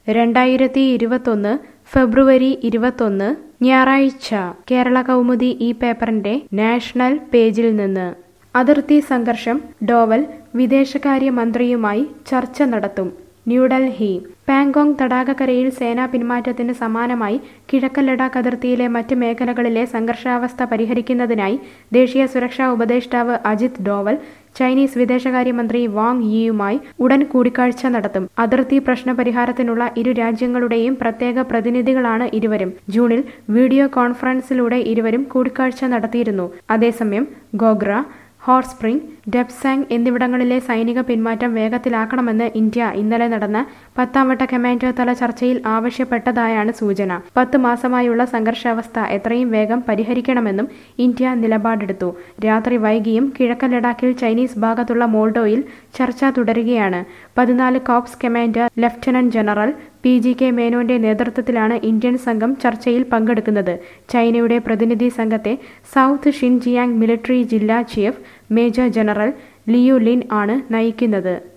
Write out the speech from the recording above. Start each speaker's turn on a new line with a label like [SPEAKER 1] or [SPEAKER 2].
[SPEAKER 1] രണ്ടായിരത്തി ഇരുപത്തൊന്ന് ഫെബ്രുവരി ഇരുപത്തൊന്ന് ഞായറാഴ്ച കേരള കൗമുദി ഈ പേപ്പറിന്റെ നാഷണൽ പേജിൽ നിന്ന് അതിർത്തി സംഘർഷം ഡോവൽ വിദേശകാര്യ മന്ത്രിയുമായി ചർച്ച നടത്തും ന്യൂഡൽഹി പാങ്കോങ് തടാകക്കരയിൽ സേനാ പിന്മാറ്റത്തിന് സമാനമായി കിഴക്കൻ ലഡാക്ക് അതിർത്തിയിലെ മറ്റ് മേഖലകളിലെ സംഘർഷാവസ്ഥ പരിഹരിക്കുന്നതിനായി ദേശീയ സുരക്ഷാ ഉപദേഷ്ടാവ് അജിത് ഡോവൽ ചൈനീസ് വിദേശകാര്യമന്ത്രി വാങ് യിയുമായി ഉടൻ കൂടിക്കാഴ്ച നടത്തും അതിർത്തി പ്രശ്ന പരിഹാരത്തിനുള്ള ഇരു രാജ്യങ്ങളുടെയും പ്രത്യേക പ്രതിനിധികളാണ് ഇരുവരും ജൂണിൽ വീഡിയോ കോൺഫറൻസിലൂടെ ഇരുവരും കൂടിക്കാഴ്ച നടത്തിയിരുന്നു അതേസമയം ഗോഗ്ര ഹോട്ട് സ്പ്രിംഗ് ഡെപ്സാങ് എന്നിവിടങ്ങളിലെ സൈനിക പിന്മാറ്റം വേഗത്തിലാക്കണമെന്ന് ഇന്ത്യ ഇന്നലെ നടന്ന പത്താം വട്ട കമാൻഡർ തല ചർച്ചയിൽ ആവശ്യപ്പെട്ടതായാണ് സൂചന പത്ത് മാസമായുള്ള സംഘർഷാവസ്ഥ എത്രയും വേഗം പരിഹരിക്കണമെന്നും ഇന്ത്യ നിലപാടെടുത്തു രാത്രി വൈകിയും കിഴക്കൻ ലഡാക്കിൽ ചൈനീസ് ഭാഗത്തുള്ള മോൾഡോയിൽ ചർച്ച തുടരുകയാണ് പതിനാല് corps commander lieutenant general P G K മേനോന്റെ നേതൃത്വത്തിലാണ് ഇന്ത്യൻ സംഘം ചർച്ചയിൽ പങ്കെടുക്കുന്നത് ചൈനയുടെ പ്രതിനിധി സംഘത്തെ സൗത്ത് ഷിൻജിയാങ് മിലിറ്ററി ജില്ലാ chief major general Liu Lin ആണ് നയിക്കുന്നത്